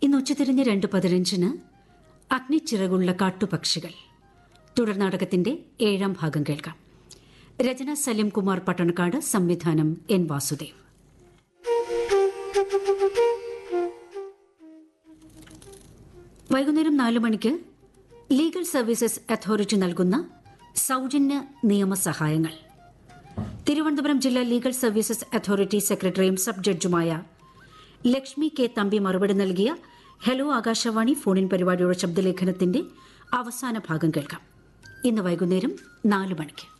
ഇന്ന് ഉച്ചതിരിഞ്ഞ് രണ്ട് പതിനഞ്ചിന് അഗ്നിച്ചിറകുള്ള കാട്ടുപക്ഷികൾ തുടർ നാടകത്തിന്റെ ഏഴാം ഭാഗം കേൾക്കാം രചന സലിം കുമാർ പട്ടണക്കാട് സംവിധാനം എൻ വാസുദേവ് വൈകുന്നേരം നാലു മണിക്ക് ലീഗൽ സർവീസസ് അതോറിറ്റി നൽകുന്ന സൗജന്യ നിയമസഹായങ്ങൾ തിരുവനന്തപുരം ജില്ലാ ലീഗൽ സർവീസസ് അതോറിറ്റി സെക്രട്ടറിയും സബ് ജഡ്ജുമായ ലക്ഷ്മി കെ തമ്പി മറുപടി നൽകിയ ഹലോ ആകാശവാണി ഫോണിൻ പരിപാടിയുടെ ശബ്ദലേഖനത്തിന്റെ അവസാന ഭാഗം കേൾക്കാം ഇന്ന് വൈകുന്നേരം നാല് മണിക്ക്